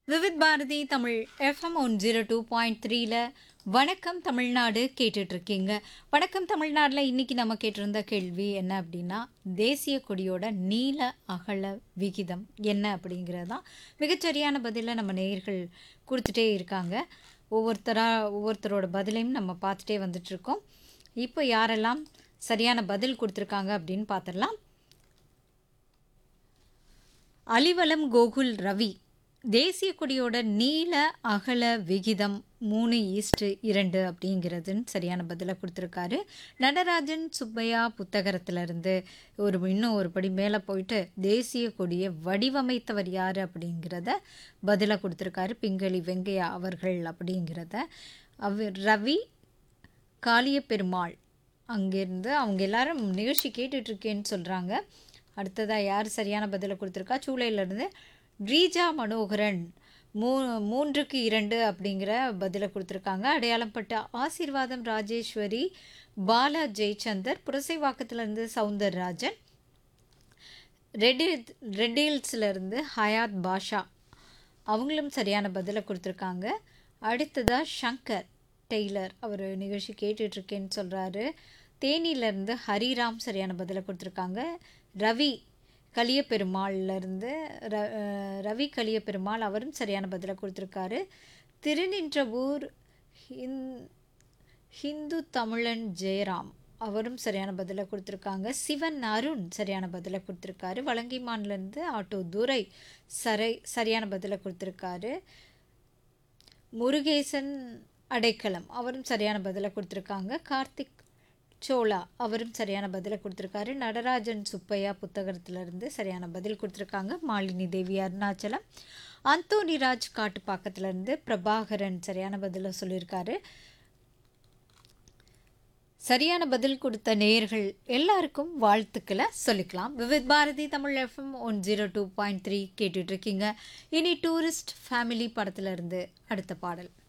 Vividh Bharati Tamil FM one zero two point த்ரீல வணக்கம் தமிழ்நாடு கேட்டுட்டு இருக்கீங்க வணக்கம் தமிழ்நாட்டில் இன்னைக்கு நம்ம கேட்டிருந்த கேள்வி என்ன அப்படின்னா தேசிய கொடியோட நீல அகல விகிதம் என்ன அப்படிங்கிறது தான் மிகச்சரியான பதிலை நம்ம நேயர்கள் கொடுத்துட்டே இருக்காங்க ஒவ்வொருத்தராக ஒவ்வொருத்தரோட பதிலையும் நம்ம பார்த்துட்டே வந்துட்ருக்கோம் இப்போ யாரெல்லாம் சரியான பதில் கொடுத்துருக்காங்க அப்படின்னு பார்த்துடலாம் அலிவலம் கோகுல் ரவி தேசிய கொடியோட நீல அகல விகிதம் மூணு ஈஸ்ட்டு இரண்டு அப்படிங்கிறதுன்னு சரியான பதிலை கொடுத்துருக்காரு நடராஜன் சுப்பையா புத்தகத்திலிருந்து ஒரு இன்னும் ஒரு படி மேலே போயிட்டு தேசிய கொடியை வடிவமைத்தவர் யார் அப்படிங்கிறத பதிலை கொடுத்துருக்காரு பிங்களி வெங்கையா அவர்கள் அப்படிங்கிறத அவர் ரவி காளிய பெருமாள் அங்கேருந்து அவங்க எல்லாரும் நிகழ்ச்சி கேட்டுட்ருக்கேன்னு சொல்கிறாங்க அடுத்ததாக யார் சரியான பதிலை கொடுத்துருக்கா சூளையிலேருந்து ரீஜா மனோகரன் மூ மூன்றுக்கு இரண்டு அப்படிங்கிற பதிலை கொடுத்துருக்காங்க அடையாளப்பட்ட ஆசீர்வாதம் ராஜேஸ்வரி பாலா ஜெயச்சந்தர் புரசைவாக்கத்திலேருந்து சவுந்தரராஜன் ரெட்டி ரெட்டில்ஸ்லேருந்து ஹயாத் பாஷா அவங்களும் சரியான பதிலை கொடுத்துருக்காங்க அடுத்ததாக ஷங்கர் டெய்லர் அவர் நிகழ்ச்சி கேட்டுட்ருக்கேன்னு சொல்கிறாரு தேனியிலேருந்து ஹரிராம் சரியான பதிலை கொடுத்துருக்காங்க ரவி கலியபெருமாள்லேருந்து ர ரவி கலியபெருமாள் அவரும் சரியான பதிலை கொடுத்துருக்காரு திருநின்றவூர் ஹிந் ஹிந்து தமிழன் ஜெயராம் அவரும் சரியான பதிலை கொடுத்துருக்காங்க சிவன் அருண் சரியான பதிலை கொடுத்துருக்காரு வலங்கிமான்லேருந்து ஆட்டோ துரை சரை சரியான பதிலை கொடுத்துருக்காரு முருகேசன் அடைக்கலம் அவரும் சரியான பதிலை கொடுத்துருக்காங்க கார்த்திக் சோலா அவரும் சரியான பதிலை கொடுத்துருக்காரு நடராஜன் சுப்பையா புத்தகத்திலிருந்து சரியான பதில் கொடுத்துருக்காங்க மாலினி தேவி அருணாச்சலம் அந்தோனிராஜ் காட்டுப்பாக்கத்திலேருந்து பிரபாகரன் சரியான பதிலை சொல்லியிருக்காரு சரியான பதில் கொடுத்த நேயர்கள் எல்லாருக்கும் வாழ்த்துக்களை சொல்லிக்கலாம் Vividh Bharati Tamil FM one zero two point three கேட்டுட்ருக்கீங்க இனி டூரிஸ்ட் ஃபேமிலி படத்துலேருந்து அடுத்த பாடல்